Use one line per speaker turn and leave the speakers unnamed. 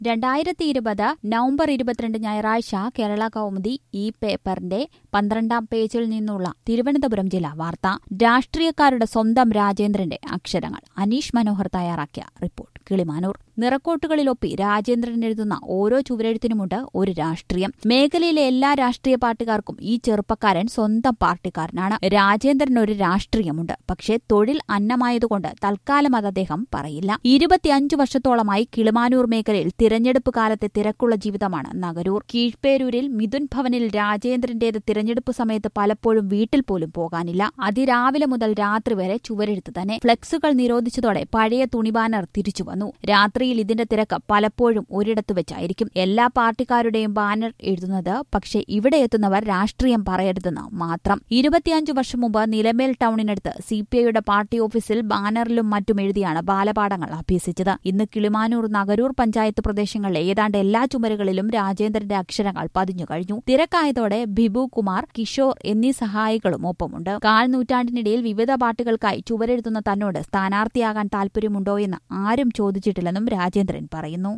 രണ്ടായിരത്തി ഇരുപത് നവംബർ ഇരുപത്തിരണ്ട് ഞായറാഴ്ച കേരള കൗമുദി ഈ പേപ്പറിന്റെ പന്ത്രണ്ടാം പേജിൽ നിന്നുള്ള തിരുവനന്തപുരം ജില്ലാ വാർത്ത രാഷ്ട്രീയക്കാരുടെ സ്വന്തം രാജേന്ദ്രന്റെ അക്ഷരങ്ങൾ അനീഷ് മനോഹർ തയ്യാറാക്കിയ റിപ്പോർട്ട് കിളിമാനൂർ നിറക്കോട്ടുകളിലൊപ്പി രാജേന്ദ്രൻ എഴുതുന്ന ഓരോ ചുവരെഴുത്തിനുമുണ്ട് ഒരു രാഷ്ട്രീയം മേഖലയിലെ എല്ലാ രാഷ്ട്രീയ പാർട്ടിക്കാർക്കും ഈ ചെറുപ്പക്കാരൻ സ്വന്തം പാർട്ടിക്കാരനാണ് രാജേന്ദ്രൻ ഒരു രാഷ്ട്രീയമുണ്ട് പക്ഷേ തൊഴിൽ അന്നമായതുകൊണ്ട് തൽക്കാലം അത് അദ്ദേഹം പറയില്ല ഇരുപത്തിയഞ്ചു വർഷത്തോളമായി കിളിമാനൂർ മേഖലയിൽ തിരഞ്ഞെടുപ്പ് കാലത്തെ തിരക്കുള്ള ജീവിതമാണ് നഗരൂർ കീഴ്പേരൂരിൽ മിഥുൻ ഭവനിൽ രാജേന്ദ്രന്റേത് തിരഞ്ഞെടുപ്പ് സമയത്ത് പലപ്പോഴും വീട്ടിൽ പോലും പോകാനില്ല അതിരാവിലെ മുതൽ രാത്രി വരെ ചുവരെഴുത്ത് തന്നെ ഫ്ലെക്സുകൾ നിരോധിച്ചതോടെ പഴയ തുണിബാനർ തിരിച്ചു വന്നു രാത്രിയിൽ ഇതിന്റെ തിരക്ക് പലപ്പോഴും ഒരിടത്തു വെച്ചായിരിക്കും എല്ലാ പാർട്ടിക്കാരുടെയും ബാനർ എഴുതുന്നത് പക്ഷേ ഇവിടെ എത്തുന്നവർ രാഷ്ട്രീയം പറയരുതെന്ന് മാത്രം ഇരുപത്തിയഞ്ചു വർഷം മുമ്പ് നിലമേൽ ടൌണിനടുത്ത് സി പി ഐയുടെ പാർട്ടി ഓഫീസിൽ ബാനറിലും മറ്റും എഴുതിയാണ് ബാലപാഠങ്ങൾ അഭ്യസിച്ചത് ഇന്ന് കിളിമാനൂർ നഗരൂർ പഞ്ചായത്ത് പ്രദേശങ്ങളിലെ ഏതാണ്ട് എല്ലാ ചുമരുകളിലും രാജേന്ദ്രന്റെ അക്ഷരങ്ങൾ പതിഞ്ഞു കഴിഞ്ഞു തിരക്കായതോടെ ബിബു കുമാർ കിഷോർ എന്നീ സഹായികളും ഒപ്പമുണ്ട് കാൽ നൂറ്റാണ്ടിനിടയിൽ വിവിധ പാർട്ടികൾക്കായി ചുവരെഴുതുന്ന തന്നോട് സ്ഥാനാർത്ഥിയാകാൻ താൽപര്യമുണ്ടോ എന്ന് ആരും ചോദിച്ചിട്ടില്ലെന്നും രാജേന്ദ്രൻ പറയുന്നു